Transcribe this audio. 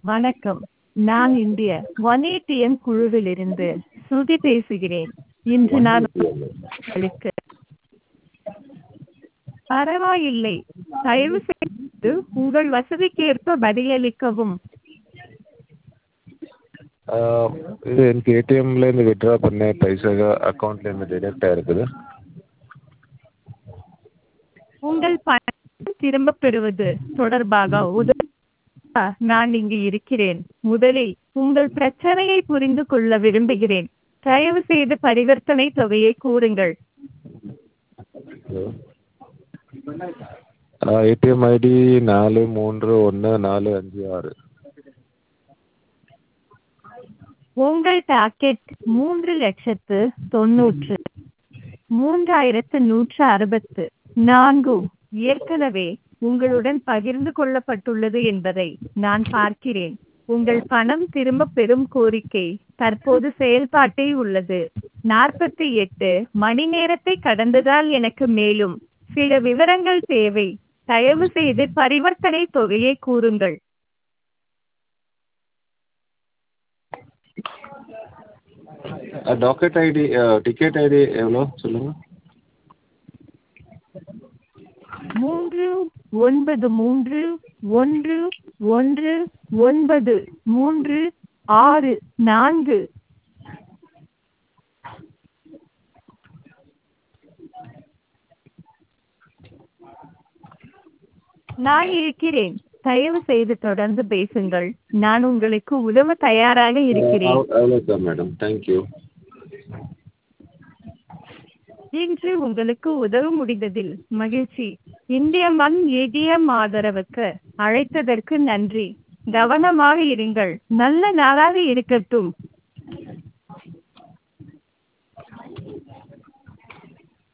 வணக்கம் நான் இந்திய ஒன் ஏடிஎம் குழுவிலிருந்து ஸ்ருதி பேசுகிறேன் இன்று நான் உங்களுக்கு பரவாயில்லை தயவு செய்து உங்கள் வசதிக்கேற்ப பதிலளிக்கவும் இது எனக்கு ஏடிஎம்லேருந்து வித்ட்ரா பண்ண பைசா அக்கௌண்ட்லேருந்து டிடெக்ட் ஆகிருக்குது உங்கள் பணம் திரும்பப் பெறுவது தொடர்பாக உதவ நான் இங்கு இருக்கிறேன் முதலில் உங்கள் பிரச்சனையை புரிந்து கொள்ள விரும்புகிறேன் தயவு செய்து பரிவர்த்தனை தொகையை கூறுங்கள் ஏடிஎம் ஐடி நாலு மூன்று ஒன்று நாலு அஞ்சு ஆறு உங்கள் பாக்கெட் மூன்று லட்சத்து தொன்னூற்று மூன்றாயிரத்து நூற்று அறுபத்து நான்கு ஏற்கனவே உங்களுடன் பகிர்ந்து கொள்ளப்பட்டுள்ளது என்பதை நான் பார்க்கிறேன் உங்கள் பணம் திரும்பப் பெறும் கோரிக்கை தற்போது செயல்பாட்டில் உள்ளது நாற்பத்தி எட்டு மணி நேரத்தை கடந்ததால் எனக்கு மேலும் சில விவரங்கள் தேவை தயவு செய்து பரிவர்த்தனை தொகையை கூறுங்கள் டாக்கெட் ஐடி டிக்கெட் ஐடி எவ்வளோ சொல்லுங்கள் மூன்று ஒன்பது மூன்று ஒன்று ஒன்று ஒன்பது மூன்று ஆறு நான்கு நான் இருக்கிறேன் தயவு செய்து தொடர்ந்து பேசுங்கள் நான் உங்களுக்கு உதவ தயாராக இருக்கிறேன் அவ்வளோ தான் மேடம் தேங்க்யூ இன்று உங்களுக்கு உதவ முடிந்ததில் மகிழ்ச்சி இந்திய மண் ஏடிஎம் ஆதரவுக்கு அழைத்ததற்கு நன்றி கவனமாக இருங்கள் நல்ல நாளாக இருக்கட்டும்